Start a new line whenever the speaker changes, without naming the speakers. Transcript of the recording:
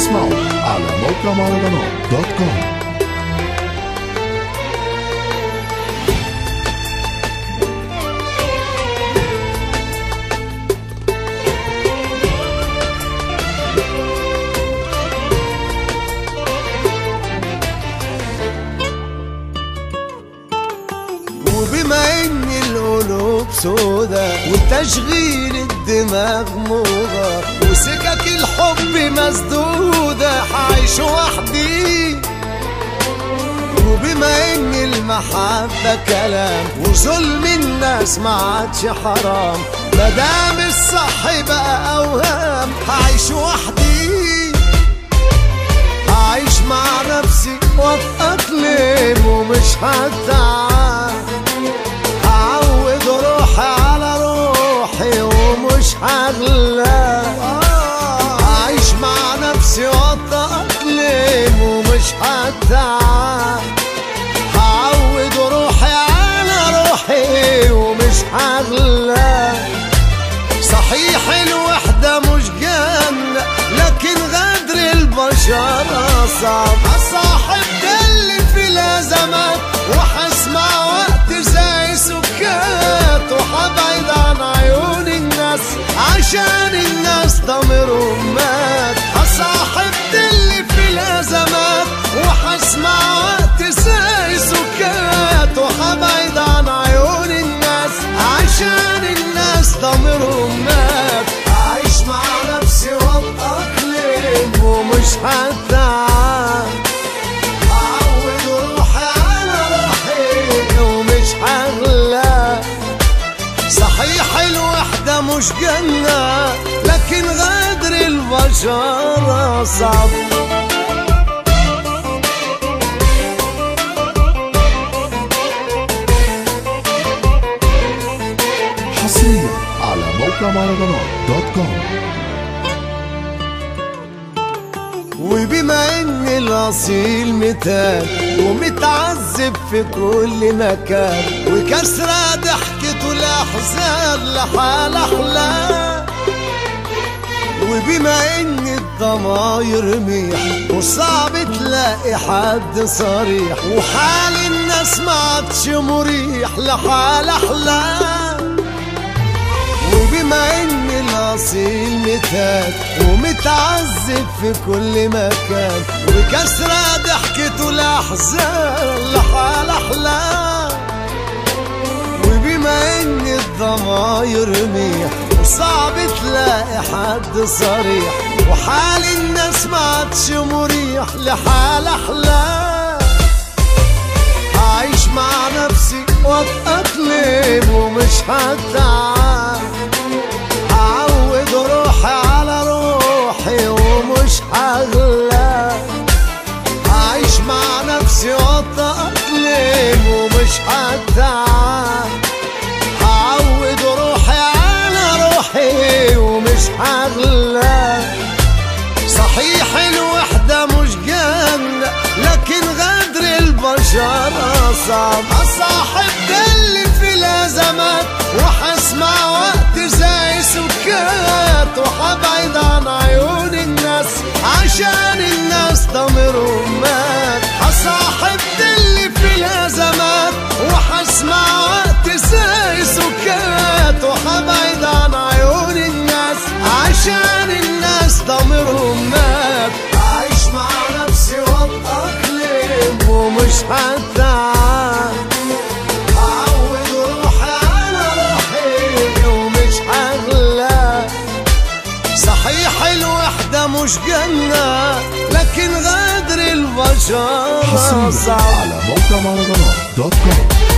تسمعوا على موقع مهرجانات دوت كوم
وبما ان القلوب سودا وتشغيل الدماغ موضة وسكك الحب مسدودة هعيش وحدي وبما ان المحبة كلام وظلم الناس ما عادش حرام مدام الصح بقى اوهام هعيش وحدي هعيش مع نفسي واتأقلم ومش هتعب هعود روحي على روحي ومش هغلى هعيش مع نفسي واتأقلم ومش هتعب هعود روحي على روحي ومش هغلى صحيح الوحدة مش جنة لكن غدر البشر أصعب أصاحب ده اللي في الأزمات وحسمع وقت زي سكات وحبعد عن عيون الناس عشان الناس ضميرهم مات أصاحب ده اللي في الأزمات وحسمع وقت زي سكات وحبعد عن عيون الناس عشان الناس ضميرهم مات عايش مع نفسي واتأقلم ومش هتعب أعود روحي على روحي ومش هغلى صحيح الوحدة مش جنة لكن غدر البشر أصعب
حصريا على موقع مهرجانات دوت كوم
وبما ان الاصيل متان ومتعذب في كل مكان وكسرة ضحكته الاحزان لحال احلام وبما ان الضماير ميح وصعب تلاقي حد صريح وحال الناس ما عادش مريح لحال احلام وبما ان الاصيل متان ومتعذب في كل مكان وكسرة ضحكته الاحزان لحال احلام وبما ان الضماير ميح وصعب تلاقي حد صريح وحال الناس ما عادش مريح لحال احلام هعيش مع نفسي واتأقلم ومش هتعب هعود روحي على روحي ومش هغلى هعيش مع نفسي واتأقلم ومش هتعب هعود روحي على روحي ومش هغلى صحيح الوحدة مش جنة لكن غدر البشر أصعب أصاحب ده اللي في الأزمات وحسمع وقت زي سكات وحبعد عن عيون الناس عشان الناس ضميرهم مات هصاحب ده اللي في الأزمات وحسمع وقت زي سكات وحبعد عن عيون الناس عشان الناس ضميرهم مات عايش مع نفسي واتأقلم ومش هتعب أعود روحي على روحي ومش هغلى صحيح الوحدة مش جنة لكن غدر البشر
حصريا
صعب
على موقع مهرجانات دوت كوم